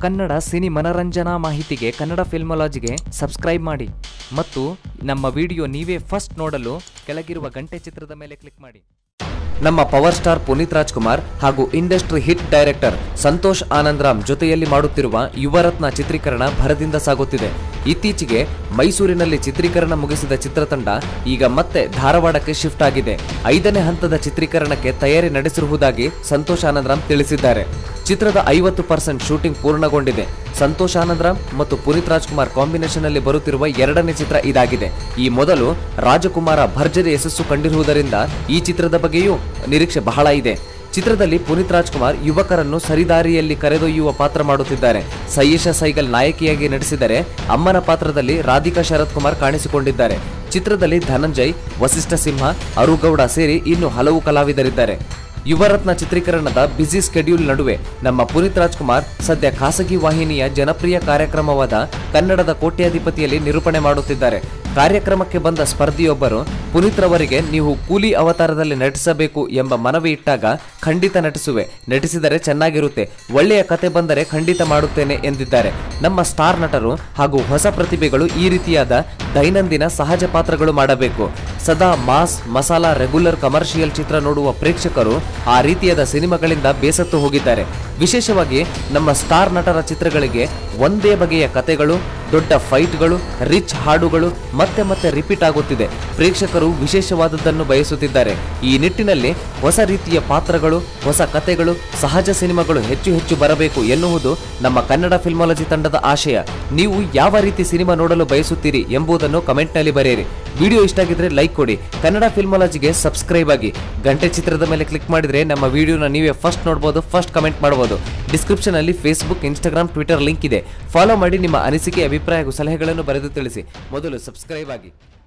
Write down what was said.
Kannada cine ಮನರಂಜನಾ ಮಾಹಿತಿಗೆ Kannada ಫಿಲ್ಮಾಲಜಿಗೆ subscribe ಮಾಡಿ ಮತ್ತು ನಮ್ಮ ವಿಡಿಯೋ ನೀವೇ ಫಸ್ಟ್ ನೋಡಲು ಕೆಳಗಿರುವ ಗಂಟೆ ಚಿತ್ರದ ಮೇಲೆ ಕ್ಲಿಕ್ ಮಾಡಿ ನಮ್ಮ ಪವರ್ ಸ್ಟಾರ್ ಪುನೀತ್ ರಾಜ್ಕುಮಾರ್ ಹಾಗೂ industry hit director Santhosh Anandram ಜೊತೆಯಲ್ಲಿ ಮಾಡುತ್ತಿರುವ ಯುವರತ್ನ ಚಿತ್ರೀಕರಣ ಭರದಿಂದ ಸಾಗುತ್ತಿದೆ ಇತ್ತೀಚೆಗೆ ಮೈಸೂರಿನಲ್ಲಿ ಚಿತ್ರೀಕರಣ ಮುಗಿಸಿದ ಚಿತ್ರತಂಡ ಈಗ ಮತ್ತೆ ಧಾರವಾಡಕ್ಕೆ ಶಿಫ್ಟ್ ಆಗಿದೆ ಐದನೇ ಹಂತದ ಚಿತ್ರೀಕರಣಕ್ಕೆ ತಯಾರಿ ನಡೆಸಿರುವುದಾಗಿ ಸಂತೋಷ್ ಆನಂದ್ರಾಮ್ ತಿಳಿಸಿದ್ದಾರೆ ಚಿತ್ರದ ಐವತ್ತು ಪರ್ಸೆಂಟ್ ಶೂಟಿಂಗ್ ಪೂರ್ಣಗೊಂಡಿದೆ ಸಂತೋಷ್ ಆನಂದ್ರಾಮ್ ಮತ್ತು ಪುನೀತ್ ರಾಜ್ಕುಮಾರ್ ಕಾಂಬಿನೇಷನ್ ಅಲ್ಲಿ ಬರುತ್ತಿರುವ ಎರಡನೇ ಚಿತ್ರ ಇದಾಗಿದೆ ಈ ಮೊದಲು ರಾಜಕುಮಾರ ಭರ್ಜರಿ ಯಶಸ್ಸು ಕಂಡಿರುವುದರಿಂದ ಈ ಚಿತ್ರದ ಬಗ್ಗೆಯೂ ನಿರೀಕ್ಷೆ ಬಹಳ ಇದೆ ಚಿತ್ರದಲ್ಲಿ ಪುನೀತ್ ರಾಜ್ಕುಮಾರ್ ಯುವಕರನ್ನು ಸರಿದಾರಿಯಲ್ಲಿ ಕರೆದೊಯ್ಯುವ ಪಾತ್ರ ಮಾಡುತ್ತಿದ್ದಾರೆ ಸಯೇಶ ಸೈಗಲ್ ನಾಯಕಿಯಾಗಿ ನಟಿಸಿದರೆ ಅಮ್ಮನ ಪಾತ್ರದಲ್ಲಿ ರಾಧಿಕಾ ಶರತ್ ಕುಮಾರ್ ಕಾಣಿಸಿಕೊಂಡಿದ್ದಾರೆ ಚಿತ್ರದಲ್ಲಿ ಧನಂಜಯ್ ವಸಿಷ್ಠ ಸಿಂಹ ಅರುಗೌಡ ಸೇರಿ ಇನ್ನು ಹಲವು ಕಲಾವಿದರಿದ್ದಾರೆ ಯುವರತ್ನ ಚಿತ್ರೀಕರಣದ ಬ್ಯುಸಿ ಸ್ಕೆಡ್ಯೂಲ್ ನಡುವೆ ನಮ್ಮ ಪುನೀತ್ ರಾಜ್ಕುಮಾರ್ ಸದ್ಯ ಖಾಸಗಿ ವಾಹಿನಿಯ ಜನಪ್ರಿಯ ಕಾರ್ಯಕ್ರಮವಾದ ಕನ್ನಡದ ಕೋಟ್ಯಾಧಿಪತಿಯಲ್ಲಿ ನಿರೂಪಣೆ ಮಾಡುತ್ತಿದ್ದಾರೆ ಕಾರ್ಯಕ್ರಮಕ್ಕೆ ಬಂದ ಸ್ಪರ್ಧಿಯೊಬ್ಬರು ಪುನೀತ್ ರವರಿಗೆ ನೀವು ಕೂಲಿ ಅವತಾರದಲ್ಲಿ ನಟಿಸಬೇಕು ಎಂಬ ಮನವಿ ಇಟ್ಟಾಗ ಖಂಡಿತ ನಟಿಸುವೆ ನಟಿಸಿದರೆ ಚೆನ್ನಾಗಿರುತ್ತೆ ಒಳ್ಳೆಯ ಕತೆ ಬಂದರೆ ಖಂಡಿತ ಮಾಡುತ್ತೇನೆ ಎಂದಿದ್ದಾರೆ ನಮ್ಮ ಸ್ಟಾರ್ ನಟರು ಹಾಗೂ ಹೊಸ ಪ್ರತಿಭೆಗಳು ಈ ರೀತಿಯಾದ ದೈನಂದಿನ ಸಹಜ ಪಾತ್ರಗಳು ಮಾಡಬೇಕು ಸದಾ ಮಾಸ್ ಮಸಾಲಾ ರೆಗ್ಯುಲರ್ ಕಮರ್ಷಿಯಲ್ ಚಿತ್ರ ನೋಡುವ ಪ್ರೇಕ್ಷಕರು ಆ ರೀತಿಯಾದ ಸಿನಿಮಾಗಳಿಂದ ಬೇಸತ್ತು ಹೋಗಿದ್ದಾರೆ ವಿಶೇಷವಾಗಿ ನಮ್ಮ ಸ್ಟಾರ್ ನಟರ ಚಿತ್ರಗಳಿಗೆ ಒಂದೇ ಬಗೆಯ ಕತೆಗಳು ದೊಡ್ಡ ಫೈಟ್ಗಳು ರಿಚ್ ಹಾಡುಗಳು ಮತ್ತೆ ಮತ್ತೆ ರಿಪೀಟ್ ಆಗುತ್ತಿದೆ ಪ್ರೇಕ್ಷಕರು ವಿಶೇಷವಾದದ್ದನ್ನು ಬಯಸುತ್ತಿದ್ದಾರೆ ಈ ನಿಟ್ಟಿನಲ್ಲಿ ಹೊಸ ರೀತಿಯ ಪಾತ್ರಗಳು ಹೊಸ ಕತೆಗಳು ಸಹಜ ಸಿನಿಮಾಗಳು ಹೆಚ್ಚು ಹೆಚ್ಚು ಬರಬೇಕು ಎನ್ನುವುದು ನಮ್ಮ ಕನ್ನಡ ಫಿಲ್ಮಾಲಜಿ ತಂಡದ ಆಶಯ ನೀವು ಯಾವ ರೀತಿ ಸಿನಿಮಾ ನೋಡಲು ಬಯಸುತ್ತೀರಿ ಎಂಬುದನ್ನು ಕಮೆಂಟ್ನಲ್ಲಿ ಬರೆಯಿರಿ ವಿಡಿಯೋ ಇಷ್ಟ ಆಗಿದ್ರೆ ಲೈಕ್ ಕೊಡಿ ಕನ್ನಡ ಫಿಲ್ಮಾಲಜಿಗೆ ಸಬ್ಸ್ಕ್ರೈಬ್ ಆಗಿ ಗಂಟೆ ಚಿತ್ರದ ಮೇಲೆ ಕ್ಲಿಕ್ ಮಾಡಿದ್ರೆ ನಮ್ಮ ವಿಡಿಯೋನ ನೀವೇ ಫಸ್ಟ್ ನೋಡಬಹುದು ಫಸ್ಟ್ ಕಮೆಂಟ್ ಮಾಡಬಹುದು ಡಿಸ್ಕ್ರಿಪ್ಷನ್ ಅಲ್ಲಿ ಫೇಸ್ಬುಕ್ ಇನ್ಸ್ಟಾಗ್ರಾಮ್ ಟ್ವಿಟರ್ ಲಿಂಕ್ ಇದೆ ಫಾಲೋ ಮಾಡಿ ನಿಮ್ಮ ಅನಿಸಿಕೆ ಅಭಿಪ್ರಾಯ ಹಾಗೂ ಸಲಹೆಗಳನ್ನು ಬರೆದು ತಿಳಿಸಿ ಮೊದಲು ಸಬ್ಸ್ಕ್ರೈಬ್ ಆಗಿ